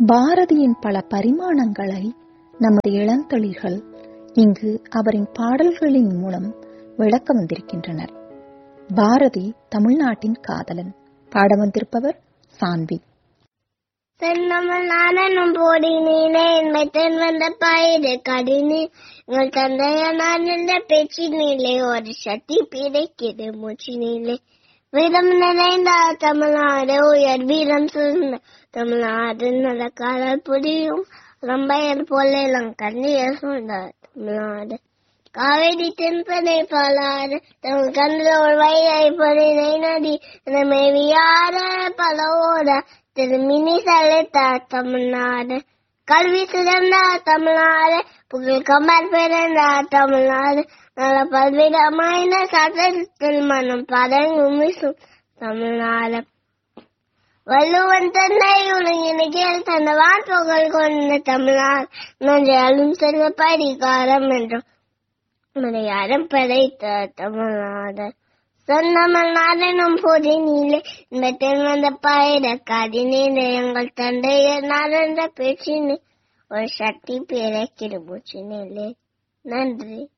பாரதியின் பல பரிமாணங்களை நமது இளந்தளிர்கள் இங்கு அவரின் பாடல்களின் மூலம் விளக்க வந்திருக்கின்றனர் பாரதி தமிழ்நாட்டின் காதலன் பாட வந்திருப்பவர் சான்வி தென்னமல் நானும் போடினேனே என்மை தென் வந்த பயிறு கடினே உங்கள் தந்தைய நான் என்ற பேச்சினிலே ஒரு சக்தி பிடைக்கிறது மூச்சினிலே வீரம் நிறைந்த தமிழ்நாடு உயர் வீரம் சிறந்த தமிழ்நாடு நடக்காத புரியும் ரம்பையர் போல இளங்கண்ணியர் சொன்ன தமிழ்நாடு காவேரி தென்பனை பாலாறு தமிழ் கண்ணில் வைகை பொறினை நதி மேவியார பலவோட திருமினி செலுத்த தமிழ்நாடு கல்வி சிறந்த தமிழ்நாடு புகழ் கமர் பிறந்த தமிழ்நாடு நல்ல பல்விதமான சட்டத்தில் மனம் பதங்கும் வீசும் தமிழ்நாடு வள்ளுவன் தன்னை உலகினில் தந்தவான் புகழ் கொண்ட தமிழ்நாடு நன்றாலும் செல்வ பரிகாரம் என்றும் மலையாளம் படைத்த தமிழ்நாடு சொன்னமல்நாடனும் பொதி நீலே இந்த தென் வந்த பயிர கதினீல எங்கள் தந்தையர் நடந்த பேச்சினே ஒரு சக்தி பிறக்கிற மூச்சினிலே நன்றி